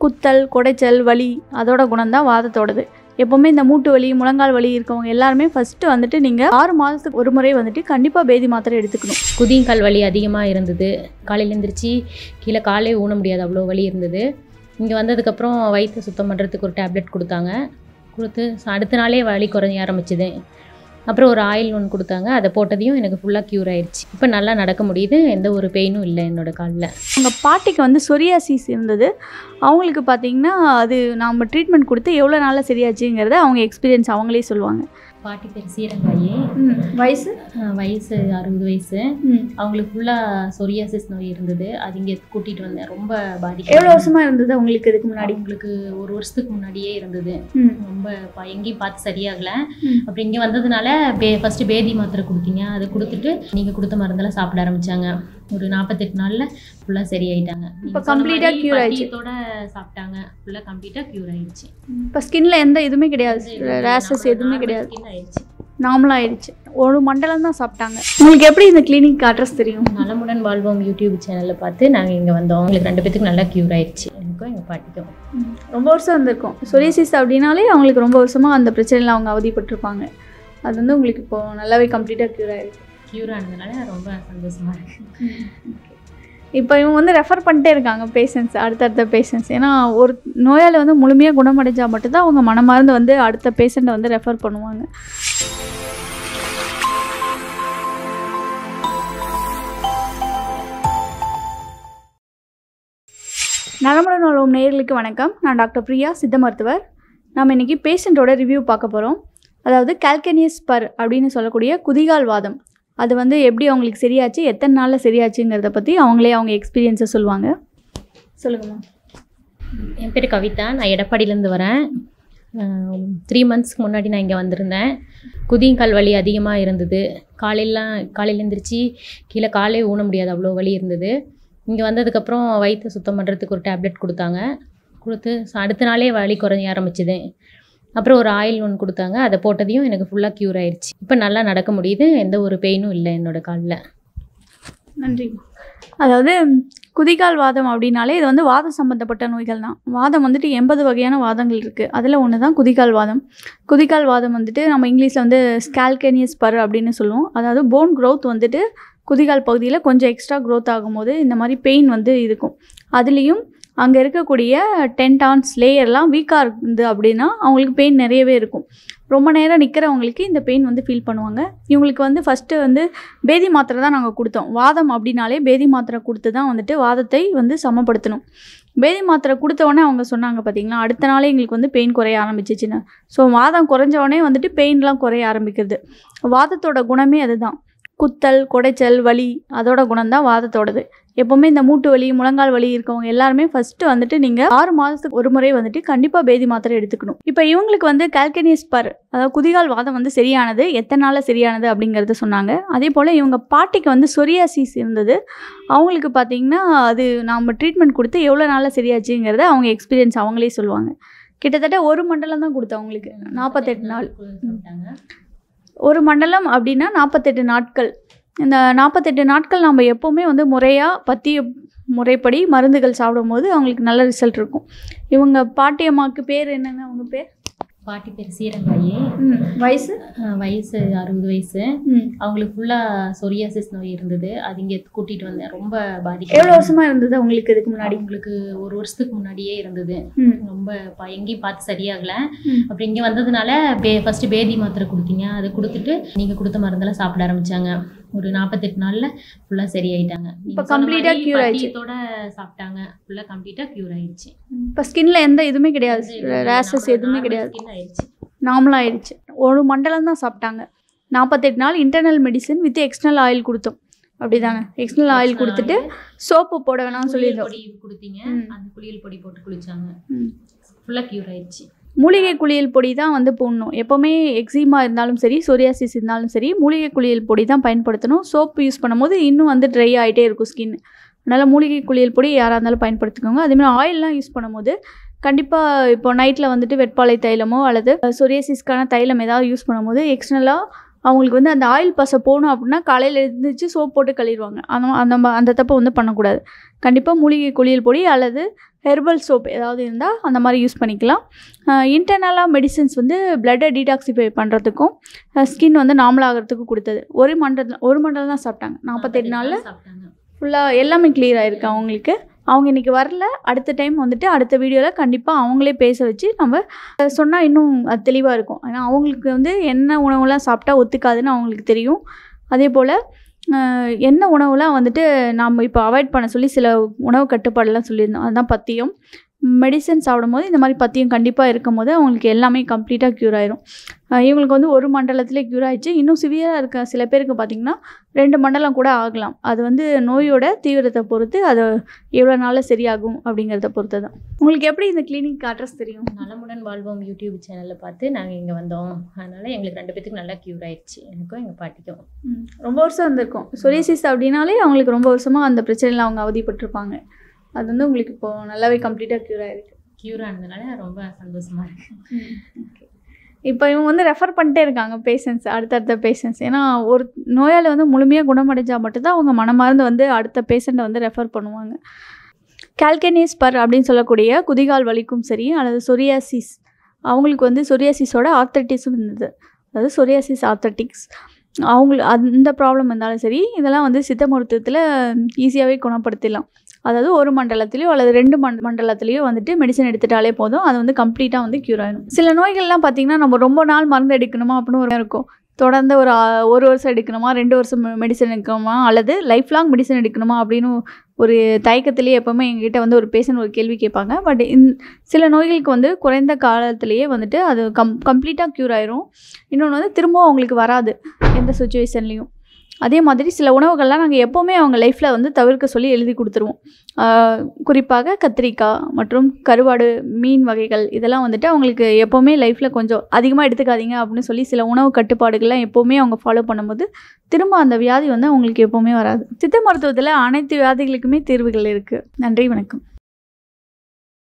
குத்தல் குடைச்சல் வலி அதோட குணம் தான் வாதத்தோடது எப்போவுமே இந்த மூட்டு வலி முழங்கால் வலி இருக்கவங்க எல்லாருமே ஃபஸ்ட்டு வந்துட்டு நீங்கள் ஆறு மாதத்துக்கு ஒரு முறை வந்துட்டு கண்டிப்பாக பேதி மாத்திரை எடுத்துக்கணும் குதிங்கால் வலி அதிகமாக இருந்தது காலையில் எழுந்திரிச்சு கீழே காலே ஊன முடியாது அவ்வளோ வலி இருந்தது இங்கே வந்ததுக்கப்புறம் வயிற்று சுத்தம் பண்ணுறதுக்கு ஒரு டேப்லெட் கொடுத்தாங்க கொடுத்து அடுத்த நாளே வலி குறைய ஆரம்பிச்சுது அப்புறம் ஒரு ஆயில் ஒன்று கொடுத்தாங்க அதை போட்டதையும் எனக்கு ஃபுல்லாக க்யூர் ஆயிடுச்சு இப்போ நல்லா நடக்க முடியுது எந்த ஒரு பெயினும் இல்லை என்னோடய காலில் உங்கள் பாட்டிக்கு வந்து சொரியாசிஸ் இருந்தது அவங்களுக்கு பார்த்தீங்கன்னா அது நாம் ட்ரீட்மெண்ட் கொடுத்து எவ்வளோ நாளில் சரியாச்சுங்கிறத அவங்க எக்ஸ்பீரியன்ஸ் அவங்களே சொல்லுவாங்க பாட்டி பேர் சீரங்காயி வயசு அஹ் வயசு அறுபது வயசு அவங்களுக்கு ஃபுல்லாக சொரியாசிஸ் நோய் இருந்தது அது இங்கே கூட்டிகிட்டு வந்தேன் ரொம்ப பாதிக்க எவ்வளோ வருஷமாக இருந்தது உங்களுக்கு இதுக்கு முன்னாடி அவங்களுக்கு ஒரு வருஷத்துக்கு முன்னாடியே இருந்தது ம் ரொம்ப ப- எங்கேயும் பார்த்து சரியாகல ம். அப்புறம் இங்கே வந்ததுனால பே ஃபஸ்ட்டு பேதி மாத்திரை கொடுத்தீங்க அதை கொடுத்துட்டு நீங்கள் கொடுத்த மருந்தெல்லாம் சாப்பிட ஆரம்பிச்சாங்க ஒரு நாற்பத்தெட்டு நாளில் ஃபுல்லாக சரியாயிட்டாங்க இப்ப complete ஆ cure ஆயிடுச்சு. பத்தியத்தோட சாப்பிட்டாங்க ஃபுல்லாக கம்ப்ளீட்டாக க்யூர் ஆயிடுச்சு இப்போ ஸ்கின்ல எந்த இதுவுமே கிடையாது ரேஷஸ் எதுவுமே கிடையாது Skin ஆயிடுச்சு நார்மலாக ஆயிடுச்சு ஒரு மண்டலம் தான் சாப்பிட்டாங்க உங்களுக்கு எப்படி இந்த கிளினிக் அட்ரஸ் தெரியும் நலமுடன் வாழ்வோம் யூடியூப் சேனலில் பார்த்து நாங்கள் இங்கே வந்தோம் எங்களுக்கு ரெண்டு பேத்துக்கு நல்லா க்யூர் ஆயிடுச்சு எனக்கும் எங்கள் பாட்டிக்கும் ரொம்ப வருஷம் வந்திருக்கும் சொரியாசிஸ் அப்படின்னாலே அவங்களுக்கு ரொம்ப வருஷமாக அந்த பிரச்சனையில் அவங்க அவதிப்பட்டிருப்பாங்க அது வந்து உங்களுக்கு இப்போ நல்லாவே கம்ப்ளீட்டாக க்யூர் ஆயிருக்கு க்யூர் ஆனதுனால ரொம்ப சந்தோஷமாக இருக்கு இப்போ இவங்க வந்து ரெஃபர் பண்ணிட்டே இருக்காங்க பேஷண்ட்ஸ் அடுத்தடுத்த பேஷண்ட்ஸ் ஏன்னா ஒரு நோயாளி வந்து முழுமையாக குணமடைஞ்சால் மட்டும்தான் அவங்க மனமார்ந்து வந்து அடுத்த பேஷண்ட்டை வந்து ரெஃபர் பண்ணுவாங்க நலமுடன் வாழ்வோம் நேயர்களுக்கு வணக்கம் நான் டாக்டர் பிரியா சித்த மருத்துவர் நம்ம இன்றைக்கி பேஷண்ட்டோட ரிவ்யூ பார்க்க போகிறோம் அதாவது கால்கனியஸ் பர் அப்படின்னு சொல்லக்கூடிய குதிகால் வாதம் அது வந்து எப்படி அவங்களுக்கு சரியாச்சு எத்தனை நாளில் சரியாச்சுங்கிறத பற்றி அவங்களே அவங்க எக்ஸ்பீரியன்ஸை சொல்லுவாங்க சொல்லுங்கம்மா என் பேர் கவிதா நான் எடப்பாடியிலேருந்து வரேன் த்ரீ மந்த்ஸ்க்கு முன்னாடி நான் இங்கே வந்திருந்தேன் குதிங்கால் வலி அதிகமாக இருந்தது காலையிலாம் காலையில் எழுந்திரிச்சு கீழே காலே ஊன முடியாது அவ்வளோ வலி இருந்தது இங்கே வந்ததுக்கப்புறம் வயிற்று சுத்தம் பண்ணுறதுக்கு ஒரு டேப்லெட் கொடுத்தாங்க கொடுத்து அடுத்த நாளே வலி குறைய ஆரம்பிச்சுது அப்புறம் ஒரு ஆயில் ஒன்று கொடுத்தாங்க அதை போட்டதையும் எனக்கு ஃபுல்லாக க்யூர் ஆயிடுச்சு இப்போ நல்லா நடக்க முடியுது எந்த ஒரு பெயினும் இல்லை என்னோடய காலில் நன்றி அதாவது குதிகால் வாதம் அப்படின்னாலே இது வந்து வாதம் சம்மந்தப்பட்ட நோய்கள் தான் வாதம் வந்துட்டு எண்பது வகையான வாதங்கள் இருக்குது அதில் ஒன்று தான் குதிகால் வாதம் குதிகால் வாதம் வந்துட்டு நம்ம இங்கிலீஷில் வந்து ஸ்கால்கேனியஸ் பர் அப்படின்னு சொல்லுவோம் அதாவது போன் growth வந்துட்டு குதிகால் பகுதியில் கொஞ்சம் எக்ஸ்ட்ரா growth ஆகும்போது இந்த மாதிரி பெயின் வந்து இருக்கும் அதுலேயும் அங்கே இருக்கக்கூடிய டென்டான்ஸ் லேயர்லாம் வீக்காக இருந்து அப்படின்னா அவங்களுக்கு பெயின் நிறையவே இருக்கும் ரொம்ப நேரம் நிற்கிறவங்களுக்கு இந்த பெயின் வந்து ஃபீல் பண்ணுவாங்க இவங்களுக்கு வந்து ஃபஸ்ட்டு வந்து பேதி மாத்திரை தான் நாங்கள் கொடுத்தோம் வாதம் அப்படின்னாலே பேதி மாத்திரை கொடுத்து தான் வந்துட்டு வாதத்தை வந்து சமப்படுத்தணும் பேதி மாத்திரை கொடுத்த உடனே அவங்க சொன்னாங்க பார்த்தீங்களா அடுத்த நாளே எங்களுக்கு வந்து பெயின் குறைய ஆரம்பிச்சிச்சுன்னு ஸோ வாதம் குறைஞ்ச உடனே வந்துட்டு பெயின்லாம் குறைய ஆரம்பிக்கிறது வாதத்தோட குணமே அதுதான் குத்தல் குடைச்சல் வலி அதோட குணம் தான் வாதத்தோடது எப்போவுமே இந்த மூட்டு வலி முழங்கால் வலி இருக்கவங்க எல்லாருமே ஃபஸ்ட்டு வந்துட்டு நீங்கள் ஆறு மாதத்துக்கு ஒரு முறை வந்துட்டு கண்டிப்பாக பேதி மாத்திரை எடுத்துக்கணும் இப்போ இவங்களுக்கு வந்து கால்கனியஸ் பர் அதாவது குதிகால் வாதம் வந்து சரியானது எத்தனை நாளில் சரியானது அப்படிங்கிறத சொன்னாங்க அதே போல் இவங்க பாட்டிக்கு வந்து சொரியாசிஸ் இருந்தது அவங்களுக்கு பார்த்தீங்கன்னா அது நாம் ட்ரீட்மெண்ட் கொடுத்து எவ்வளோ நாளில் சரியாச்சுங்கிறத அவங்க எக்ஸ்பீரியன்ஸ் அவங்களே சொல்லுவாங்க கிட்டத்தட்ட ஒரு மண்டலம் தான் கொடுத்தோம் அவங்களுக்கு நாற்பத்தெட்டு நாள் சாப்பிட்டாங்க ஒரு மண்டலம் அப்படின்னா நாற்பத்தெட்டு நாட்கள் இந்த நாற்பத்தெட்டு நாட்கள் நம்ம எப்போவுமே வந்து முறையாக பத்திய முறைப்படி மருந்துகள் சாப்பிடும்போது அவங்களுக்கு நல்ல ரிசல்ட் இருக்கும் இவங்க பாட்டியம்மாவுக்கு பேர் என்னங்க அவங்க பேர் பாட்டி பேர் சீரங்காயி ம் வயசு அஹ் வயசு அறுபது வயசு ம் அவங்களுக்கு ஃபுல்லாக சொரியாசிஸ் நோய் இருந்தது அது இங்கே கூட்டிகிட்டு வந்தேன் ரொம்ப பாதிக்க எவ்வளோ வருஷமாக இருந்தது உங்களுக்கு இதுக்கு முன்னாடி அவங்களுக்கு ஒரு வருஷத்துக்கு முன்னாடியே இருந்தது ம் ரொம்ப ப- எங்கேயும் பார்த்து சரியாகல ம். அப்புறம் இங்கே வந்ததுனால பே ஃபஸ்ட்டு பேதி மாத்திரை கொடுத்தீங்க அதை கொடுத்துட்டு நீங்கள் கொடுத்த மருந்தெல்லாம் சாப்பிட ஆரம்பிச்சாங்க ஒரு நாற்பத்தெட்டு நாளில் ஃபுல்லாக சரியாயிட்டாங்க இப்ப complete ஆ cure ஆயிடுச்சு. பத்தியத்தோட சாப்பிட்டாங்க ஃபுல்லாக கம்ப்ளீட்டாக க்யூர் ஆயிடுச்சு இப்போ ஸ்கின்ல எந்த இதுவுமே கிடையாது ரேஷஸ் எதுவுமே கிடையாது Skin ஆயிடுச்சு நார்மலாக ஆயிடுச்சு ஒரு மண்டலம் தான் சாப்பிட்டாங்க நாற்பத்தெட்டு நாள் internal medicine with external oil கொடுத்தோம் அப்படிதானே எக்ஸ்டர்னல் ஆயில் கொடுத்துட்டு சோப்பு போட வேணாம்னு குளியல் சொல்லியிருந்தோம் பொடி கொடுத்தீங்க ம். அந்த குளியல் பொடி போட்டு குளிச்சாங்க ம். ஃபுல்லாக க்யூர் ஆயிடுச்சு மூலிகை குளியல் பொடி தான் வந்து போடணும் எப்போவுமே எக்ஸிமா இருந்தாலும் சரி சொரியாசிஸ் இருந்தாலும் சரி மூலிகை குளியல் பொடி தான் பயன்படுத்தணும் சோப்பு யூஸ் பண்ணும்போது இன்னும் வந்து ட்ரை ஆகிட்டே இருக்கும் ஸ்கின் அதனால் மூலிகை குளியல் பொடி யாராக இருந்தாலும் பயன்படுத்திக்கோங்க அதேமாதிரி ஆயிலெலாம் யூஸ் பண்ணும்போது கண்டிப்பாக இப்போ நைட்டில் வந்துட்டு வெட்பாலை தைலமோ அல்லது சொரியாசிஸ்க்கான தைலம் ஏதாவது யூஸ் பண்ணும்போது எக்ஸ்டர்னலாக அவங்களுக்கு வந்து அந்த ஆயில் பசை போகணும் அப்படின்னா காலையில் எழுந்திரிச்சு சோப் போட்டு கழுவிடுவாங்க அந்த அந்த ம- அந்த தப்பை வந்து பண்ணக்கூடாது கண்டிப்பாக மூலிகை குளியல் பொடி அல்லது ஹெர்பல் சோப் ஏதாவது இருந்தால் அந்த மாதிரி யூஸ் பண்ணிக்கலாம் இன்டர்னலாக மெடிசின்ஸ் வந்து பிளட்டை டீடாக்சிஃபை பண்ணுறதுக்கும் ஸ்கின் வந்து நார்மல் ஆகிறதுக்கும் கொடுத்தது ஒரு மண்டலம் ஒரு மண்டலம் தான் சாப்பிட்டாங்க நாற்பத்தெட்டு நாளில் சாப்பிட்டாங்க ஃபுல்லாக எல்லாமே clear ஆயிருக்கு அவங்களுக்கு அவங்க இன்றைக்கி வரல அடுத்த டைம் வந்துட்டு அடுத்த வீடியோவில் கண்டிப்பாக அவங்களே பேச வச்சு நம்ம சொன்னால் இன்னும் அது தெளிவாக இருக்கும் ஏன்னா அவங்களுக்கு வந்து என்ன உணவுலாம் சாப்பிட்டா ஒத்துக்காதுன்னு அவங்களுக்கு தெரியும் அதே போல் என்ன உணவுலாம் வந்துட்டு நாம் இப்போ அவாய்ட் பண்ண சொல்லி சில உணவு கட்டுப்பாடெல்லாம் சொல்லியிருந்தோம் அதுதான் பத்தியம் மெடிசன் சாப்பிடும்போது இந்த மாதிரி பத்தியம் கண்டிப்பாக இருக்கும் போது அவங்களுக்கு எல்லாமே கம்ப்ளீட்டாக க்யூர் ஆயிரும் அஹ் இவங்களுக்கு வந்து ஒரு மண்டலத்திலே க்யூர் ஆயிடுச்சு இன்னும் சிவியராக இருக்க சில பேருக்கு பார்த்திங்கன்னா ரெண்டு மண்டலம் கூட ஆகலாம் அது வந்து நோயோட தீவிரத்தை பொறுத்து அது எவ்வளோ நாளில் சரியாகும் அப்படிங்கிறத பொறுத்து தான் உங்களுக்கு எப்படி இந்த கிளினிக் அட்ரஸ் தெரியும் நலமுடன் வாழ்வோம் யூடியூப் சேனலில் பார்த்து நாங்கள் இங்கே வந்தோம் அதனால் எங்களுக்கு ரெண்டு பேத்துக்கு நல்லா க்யூர் ஆயிடுச்சு எனக்கும் எங்கள் பாட்டிக்கும் ம், ரொம்ப வருஷம் வந்திருக்கும் சொரியாசிஸ் அப்படின்னாலே அவங்களுக்கு ரொம்ப வருஷமாக அந்த பிரச்சனையில் அவங்க அவதிப்பட்டிருப்பாங்க அது வந்து உங்களுக்கு இப்போ நல்லாவே கம்ப்ளீட்டாக க்யூர் ஆயிருக்கு க்யூர் ஆனதுனால ரொம்ப சந்தோஷமாக இருக்குது இப்போ இவங்க வந்து ரெஃபர் பண்ணிட்டே இருக்காங்க பேஷண்ட்ஸ் அடுத்தடுத்த பேஷண்ட்ஸ் ஏன்னா ஒரு நோயாளி வந்து முழுமையாக குணமடைஞ்சால் மட்டும்தான் அவங்க மனமார்ந்து வந்து அடுத்த பேஷண்ட்டை வந்து ரெஃபர் பண்ணுவாங்க கால்கேனியஸ் பர் அப்படின்னு சொல்லக்கூடிய குதிகால் வலிக்கும் சரி அல்லது சொரியாசிஸ் அவங்களுக்கு வந்து சொரியாசிஸோட ஆர்த்தட்டிஸும் இருந்தது அதாவது சொரியாசிஸ் ஆர்த்தட்டிக்ஸ் அவங்களுக்கு அந்த ப்ராப்ளம் இருந்தாலும் சரி இதெல்லாம் வந்து சித்த மருத்துவத்தில் ஈஸியாகவே குணப்படுத்திடலாம் அதாவது ஒரு மண்டலத்திலையோ அல்லது ரெண்டு மண்ட மண்டலத்திலையோ வந்துட்டு மெடிசன் எடுத்துட்டாலே போதும் அது வந்து கம்ப்ளீட்டாக வந்து க்யூர் ஆயிடும் சில நோய்கள்லாம் பார்த்திங்கன்னா நம்ம ரொம்ப நாள் மருந்து எடுக்கணுமா அப்படின்னு ஒரு இருக்கும் தொடர்ந்து ஒரு ஆ- ஒரு வருஷம் எடுக்கணுமா ரெண்டு வருஷம் மெடிசன் எடுக்கணுமா அல்லது லைஃப் லாங் மெடிசன் எடுக்கணுமா அப்படின்னு ஒரு தயக்கத்திலேயே எப்போவுமே எங்ககிட்ட வந்து ஒரு பேஷண்ட் ஒரு கேள்வி கேட்பாங்க பட் இந் சில நோய்களுக்கு வந்து குறைந்த காலத்திலேயே வந்துட்டு அது கம் கம்ப்ளீட்டாக க்யூர் ஆயிரும் இன்னொன்று வந்து திரும்பவும் அவங்களுக்கு வராது எந்த சுச்சுவேஷன்லேயும் அதே மாதிரி சில உணவுகள்லாம் நாங்கள் எப்போவுமே அவங்க லைஃப்பில் வந்து தவிர்க்க சொல்லி எழுதி கொடுத்துருவோம் ஆஹ் குறிப்பாக கத்திரிக்காய் மற்றும் கருவாடு மீன் வகைகள் இதெல்லாம் வந்துட்டு அவங்களுக்கு எப்போவுமே லைஃப்பில் கொஞ்சம் அதிகமாக எடுத்துக்காதீங்க அப்படின்னு சொல்லி சில உணவு கட்டுப்பாடுகள்லாம் எப்போவுமே அவங்க ஃபாலோ பண்ணும்போது திரும்ப அந்த வியாதி வந்து அவங்களுக்கு எப்போவுமே வராது சித்த மருத்துவத்தில் அனைத்து வியாதிகளுக்குமே தீர்வுகள் இருக்குது நன்றி வணக்கம்